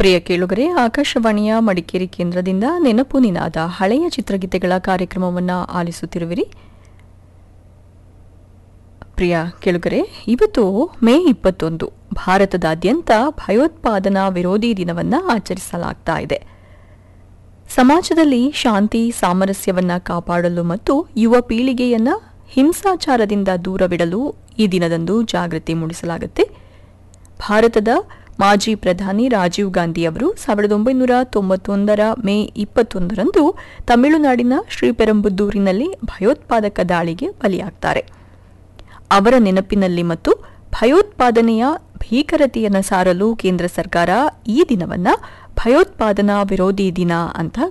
ಪ್ರಿಯ ಕೇಳುಗರೆ ಆಕಾಶವಾಣಿಯ ಮಡಿಕೇರಿ ಕೇಂದ್ರದಿಂದ ನೆನಪು ನಿನಾದ ಹಳೆಯ ಚಿತ್ರಗೀತೆಗಳ ಕಾರ್ಯಕ್ರಮವನ್ನು ಆಲಿಸುತ್ತಿರುವಿರಿ ಪ್ರಿಯ ಕೇಳುಗರೆ ಇವತ್ತು ಮೇ ಇಪ್ಪತ್ತೊಂದು ಭಾರತದಾದ್ಯಂತ ಭಯೋತ್ಪಾದನಾ ವಿರೋಧಿ ದಿನವನ್ನು ಆಚರಿಸಲಾಗ್ತಾ ಇದೆ ಸಮಾಜದಲ್ಲಿ ಶಾಂತಿ ಸಾಮರಸ್ಯವನ್ನ ಕಾಪಾಡಲು ಮತ್ತು ಯುವ ಪೀಳಿಗೆಯನ್ನ ಹಿಂಸಾಚಾರದಿಂದ ದೂರವಿಡಲು ಈ ದಿನದಂದು ಜಾಗೃತಿ ಮೂಡಿಸಲಾಗುತ್ತೆ ಭಾರತದ ಮಾಜಿ ಪ್ರಧಾನಿ ರಾಜೀವ್ ಗಾಂಧಿ ಅವರು ಸಾವಿರದ ಒಂಬೈನೂರ ತೊಂಬತ್ತೊಂದರ ಮೇ ಇಪ್ಪತ್ತೊಂದರಂದು ತಮಿಳುನಾಡಿನ ಶ್ರೀಪೆರಂಬುದೂರಿನಲ್ಲಿ ಭಯೋತ್ಪಾದಕ ದಾಳಿಗೆ ಬಲಿಯಾಗ್ತಾರೆ ಅವರ ನೆನಪಿನಲ್ಲಿ ಮತ್ತು ಭಯೋತ್ಪಾದನೆಯ ಭೀಕರತೆಯನ್ನು ಸಾರಲು ಕೇಂದ್ರ ಸರ್ಕಾರ ಈ ದಿನವನ್ನ ಭಯೋತ್ಪಾದನಾ ವಿರೋಧಿ ದಿನ ಅಂತ